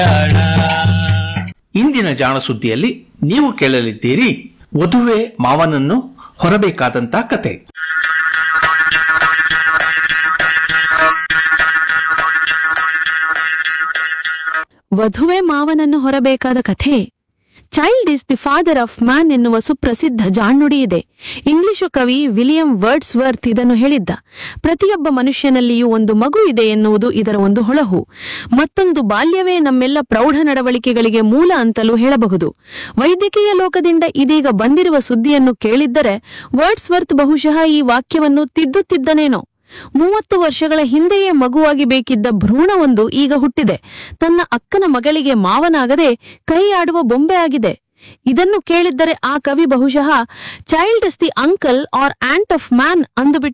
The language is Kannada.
ಇಂದಿನ ಜಾಣ ಸುದ್ದಿಯಲ್ಲಿ ನೀವು ಕೇಳಲಿದ್ದೀರಿ ವಧುವೆ ಮಾವನನ್ನು ಹೊರಬೇಕಾದಂತ ಕತೆ ವಧುವೆ ಮಾವನನ್ನು ಹೊರಬೇಕಾದ ಕಥೆ child is the father of man ಎನ್ನುವ ಸುಪ್ರಸಿದ್ಧ ಜಾಣ್ನುಡಿ ಇದೆ ಇಂಗ್ಲಿಷು ಕವಿ ವಿಲಿಯಂ ವರ್ಡ್ಸ್ ವರ್ತ್ ಇದನ್ನು ಹೇಳಿದ್ದ ಪ್ರತಿಯೊಬ್ಬ ಮನುಷ್ಯನಲ್ಲಿಯೂ ಒಂದು ಮಗು ಇದೆ ಎನ್ನುವುದು ಇದರ ಒಂದು ಹೊಳಹು ಮತ್ತೊಂದು ಬಾಲ್ಯವೇ ನಮ್ಮೆಲ್ಲ ಪ್ರೌಢ ನಡವಳಿಕೆಗಳಿಗೆ ಮೂಲ ಅಂತಲೂ ಹೇಳಬಹುದು ವೈದ್ಯಕೀಯ ಲೋಕದಿಂದ ಇದೀಗ ಬಂದಿರುವ ಸುದ್ದಿಯನ್ನು ಕೇಳಿದ್ದರೆ ವರ್ಡ್ಸ್ ವರ್ತ್ ಬಹುಶಃ ಈ ವಾಕ್ಯವನ್ನು ತಿದ್ದುತ್ತಿದ್ದನೇನೋ ಮೂವತ್ತು ವರ್ಷಗಳ ಹಿಂದೆಯೇ ಮಗುವಾಗಿ ಬೇಕಿದ್ದ ಭ್ರೂಣವೊಂದು ಈಗ ಹುಟ್ಟಿದೆ ತನ್ನ ಅಕ್ಕನ ಮಗಳಿಗೆ ಮಾವನಾಗದೆ ಕೈ ಆಡುವ ಬೊಂಬೆ ಆಗಿದೆ ಇದನ್ನು ಕೇಳಿದ್ದರೆ ಆ ಕವಿ ಬಹುಶಃ child is the uncle or aunt of man ಅಂದುಬಿಟ್ಟು